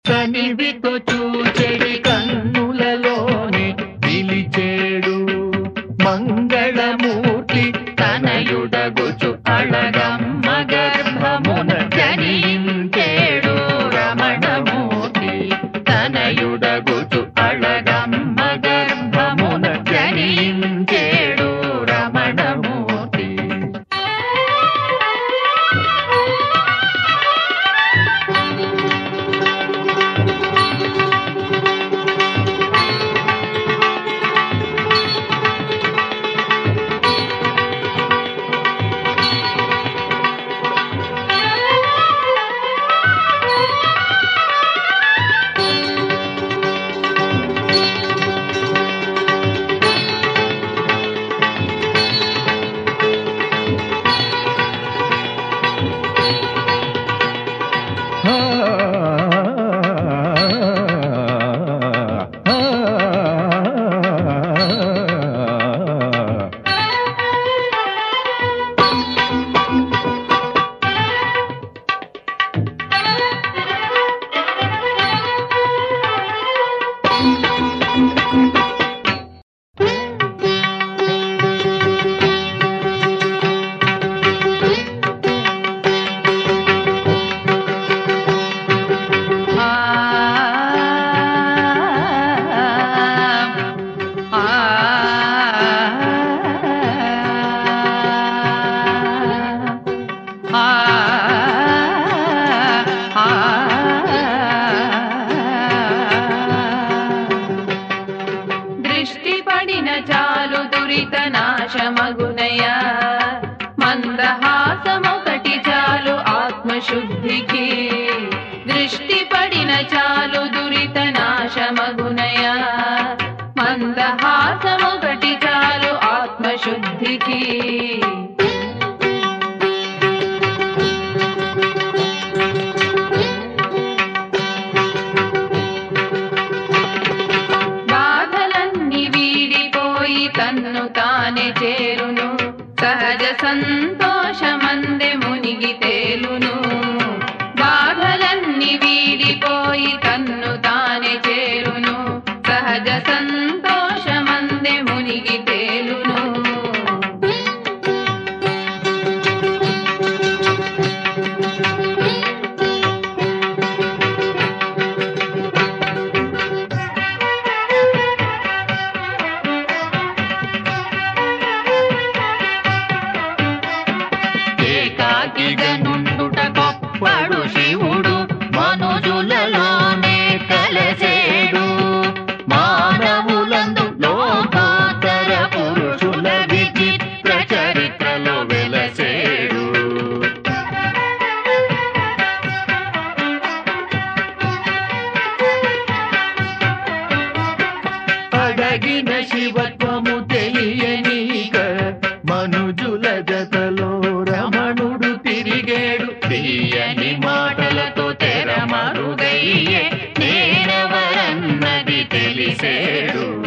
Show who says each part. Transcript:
Speaker 1: కనివితో చూచెడి కన్నులలోనే నిలిచేడు మంగళమూర్తి తనయుడగుచు అళగమ్మ గర్భమున జనించేడు రమణమూర్తి తనయుడగుచు అళగమ్మ గర్భమున జనించేడు రమణమూర్తి
Speaker 2: దృష్టి పడిన చాలు దురిత నాశమగునయ మందహాసమొకటి చాలు ఆత్మశుద్ధికి దృష్టి పడిన చాలు దురిత నాశమగునయ మందహాసమొకటి చాలు ఆత్మశుద్ధికి బాధలన్నీ వీడిపోయి తన్ను తానే చేరును సహజ సంతోషమందె మునిగి తేలును బాధలన్నీ వీడిపోయి తన్ను తానే చేరును సహజ సంతోషమందె మునిగి తేలును
Speaker 1: ఏకాకిగా నుండుట గొప్పడు శివుడు మనుజులలోనే కలసేడు మానవులందు లోకోత్తర పురుషుల విచిత్ర చరిత్రలో వెలసేడు అడగిన శివత్వము తెలియనీక మనుజుల జతలో రమణుడు తిరిగేడు తీయని మాటలతో తెరమరుగయ్యే నేనెవరన్నది తెలిసేడు